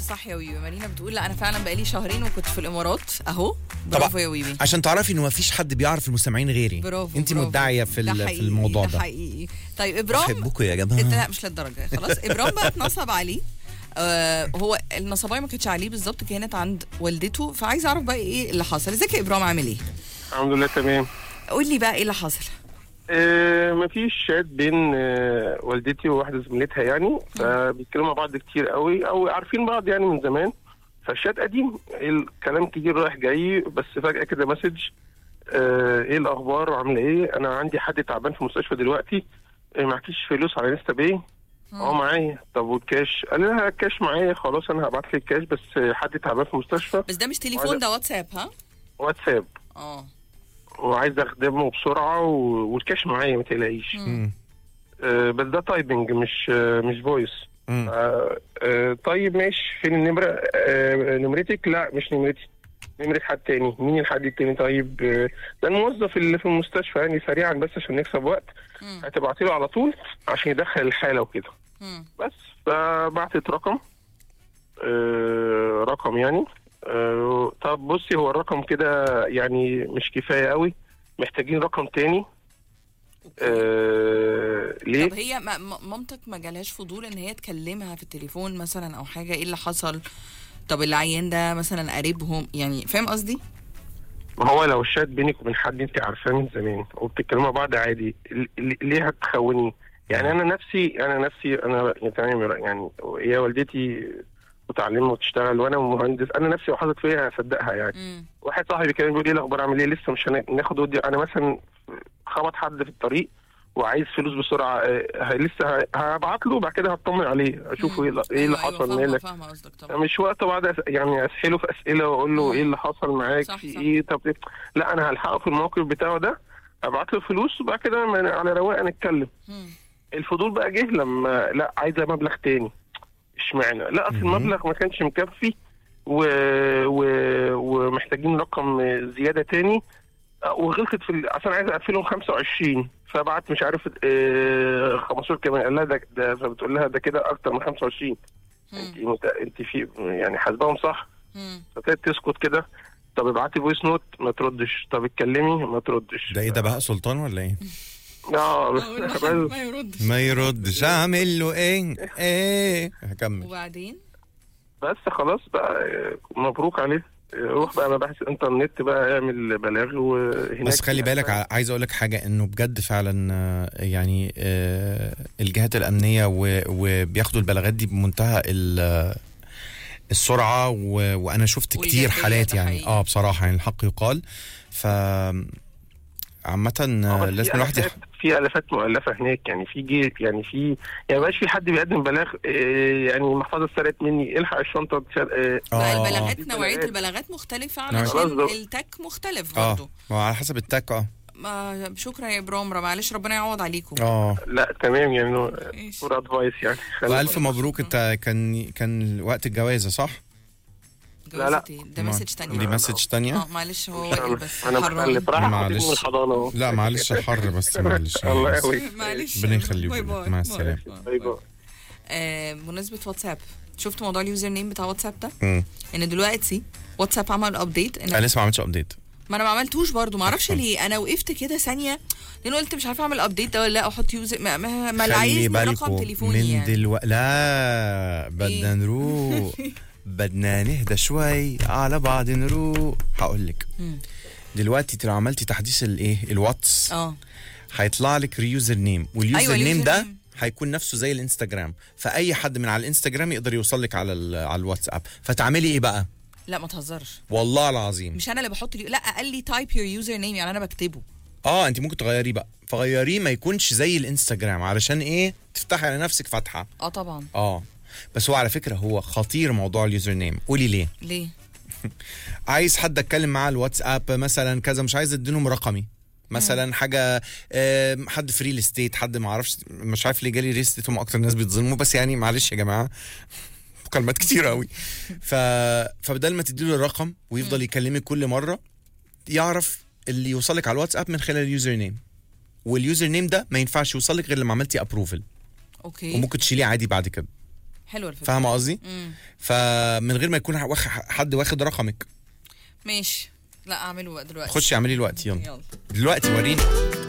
صح يا ويوي مارينا بتقول لا انا فعلا بقالي شهرين وكنت في الامارات اهو برافو يا ويوي عشان تعرفي انه ما فيش حد بيعرف المستمعين غيري برافو انت برافو. مدعيه في ده ال- في حقيقي، الموضوع ده حقيقي طيب ابرام بحبكم يا انت جماعه لا مش للدرجه خلاص ابرام بقى اتنصب عليه آه هو النصبايه ما كانتش عليه بالظبط كانت عند والدته فعايز اعرف بقى ايه اللي حصل ازيك يا ابرام عامل ايه الحمد لله تمام قول لي بقى ايه اللي حصل آه مفيش شات بين آه والدتي وواحده زميلتها يعني فبيتكلموا مع بعض كتير قوي او عارفين بعض يعني من زمان فالشات قديم الكلام كتير رايح جاي بس فجاه كده مسج آه ايه الاخبار وعامله ايه انا عندي حد تعبان في المستشفى دلوقتي آه معكيش فلوس على انستا باي اه معايا طب والكاش قال لها الكاش معايا خلاص انا هبعت لك الكاش بس آه، حد تعبان في المستشفى بس ده مش تليفون ده واتساب ها واتساب اه وعايز اخدمه بسرعه و... والكاش معايا ما تقلقيش مم. آه، بس ده تايبنج مش آه، مش فويس مم. آه، آه، طيب ماشي فين النمرة آه، نمرتك لا مش نمرتي نمرة حد تاني مين الحد التاني طيب آه، ده الموظف اللي في المستشفى يعني سريعا بس عشان نكسب وقت مم. هتبعتي له على طول عشان يدخل الحالة وكده مم. بس فبعتت رقم آه، رقم يعني آه، طب بصي هو الرقم كده يعني مش كفاية قوي محتاجين رقم تاني آه، ليه؟ طب هي ما م- مامتك ما جالهاش فضول ان هي تكلمها في التليفون مثلا او حاجه ايه اللي حصل طب العيان ده مثلا قريبهم يعني فاهم قصدي ما هو لو الشات بينك وبين حد انت عارفاه من زمان وبتتكلموا مع بعض عادي ل- ل- ليه هتخونيه؟ يعني انا نفسي انا نفسي انا تمام يعني هي والدتي متعلمه وتشتغل وانا مهندس انا نفسي لو حصلت فيا هصدقها يعني مم. واحد صاحبي بيكلمني بيقول لي ايه الاخبار عامل ايه لسه مش هناخد ودي انا مثلا خبط حد في الطريق وعايز فلوس بسرعه اه، ه- لسه ه- هبعت له وبعد كده هطمن عليه اشوفه ايه اللي- ايه اللي أيوة، أيوة، حصل فاهمة- مالك فاهمه قصدك طبعا مش وقت بعد أس- يعني اسحله في اسئله واقول له مم. ايه اللي حصل معاك صح، في صح. ايه طب إيه؟ لا انا هلحقه في الموقف بتاعه ده ابعت له فلوس وبعد كده ما- على رواقه نتكلم مم. الفضول بقى جه لما لا عايزه مبلغ تاني اشمعنى لا اصل مهم. المبلغ ما كانش مكفي و... و... ومحتاجين رقم زياده تاني آه، وغلطت في ال- اصل انا عايز اقفلهم 25 فبعت مش عارف آه 15 كمان قال لها ده, ده فبتقول لها ده كده اكتر من 25 انت مم. مت... انت في يعني حاسباهم صح مم. فابتدت تسكت كده طب ابعتي فويس نوت ما تردش طب اتكلمي ما تردش ده ايه ده بقى سلطان ولا ايه؟ اه بس أول واحد بس ما يردش ما يردش اعمل له ايه؟ ايه هكمل وبعدين بس خلاص بقى آه، مبروك عليه آه، روح بقى مباحث الانترنت بقى اعمل بلاغ وهناك بس خلي بالك ع- عايز اقول لك حاجه انه بجد فعلا آه، يعني آه، الجهات الامنيه و- وبياخدوا البلاغات دي بمنتهى ال- السرعه و- وانا شفت كتير والجدية، حالات ده يعني حقيقي. اه بصراحه يعني الحق يقال ف عامة آه، آه، بس لازم في الواحد يح- الافات في الافات مؤلفه هناك يعني في جيب يعني في يعني مبقاش في حد بيقدم بلاغ آه، يعني المحفظه اتسرقت مني الحق الشنطه اتسرق- آه، بقى آه، البلاغات في نوعيه بلاغات. البلاغات مختلفه نوعية. خلاص علشان ده- التك مختلف اه برضه ما هو على حسب التك اه ما شكرا يا ابرام معلش ربنا يعوض عليكم اه لا تمام يعني ماشي. فور ادفايس يعني خلي والف بالك. مبروك انت كان كان وقت الجوازه صح؟ لا، لا. جوازة إيه؟ ده مسج تانية دي مسج تانية؟ اه معلش هو وائل بس انا حرام. مخلف راح معلش. أخدني من الحضانه اهو لا معلش حر بس معلش الله بس. يقويك معلش ربنا يخليك. باي باي. مع باي. السلامة. باي باي. آه بمناسبة واتساب شفت موضوع اليوزر نيم بتاع واتساب ده مم. ان دلوقتي واتساب عمل ابديت ان انا لسه ما عملتش ابديت ما انا ما عملتوش برضو ما اعرفش أحسن. ليه انا وقفت كده ثانيه لان قلت مش عارفه اعمل ابديت ده ولا لا احط يوزر ما, ما, ما اللي خلي عايزني رقم بالكوا تليفوني من يعني دلوقتي لا بدنا إيه؟ نروق بدنا نهدى شوي على بعض نروق هقول لك مم. دلوقتي انت لو عملتي تحديث الايه الواتس اه هيطلع لك ريوزر نيم واليوزر أيوة، نيم اليوزر ده نيم. هيكون نفسه زي الانستجرام فاي حد من على الانستجرام يقدر يوصل لك على ال- على الواتساب فتعملي ايه بقى لا ما تهزرش والله العظيم مش انا اللي بحط اليو... لا قال لي تايب يور يوزر نيم يعني انا بكتبه اه انت ممكن تغيريه بقى فغيريه ما يكونش زي الانستجرام علشان ايه تفتحي على نفسك فتحه اه طبعا اه بس هو على فكره هو خطير موضوع اليوزر نيم قولي ليه ليه عايز حد اتكلم معاه على الواتساب مثلا كذا مش عايز اديلهم رقمي مثلا حاجه آه، حد في ريل استيت حد ما اعرفش مش عارف ليه جالي ريل استيت هم اكتر ناس بيتظلموا بس يعني معلش يا جماعه مكالمات كتير قوي ف... فبدل ما تديله الرقم ويفضل يكلمك كل مره يعرف اللي يوصلك على الواتساب من خلال اليوزر نيم واليوزر نيم ده ما ينفعش يوصلك غير لما عملتي ابروفل اوكي وممكن تشيليه عادي بعد كده حلوه الفكره فاهمه قصدي مم. فمن غير ما يكون واخ- حد واخد رقمك ماشي لا اعمله بقى دلوقتي خشي اعملي الوقت يلا يلا دلوقتي وريني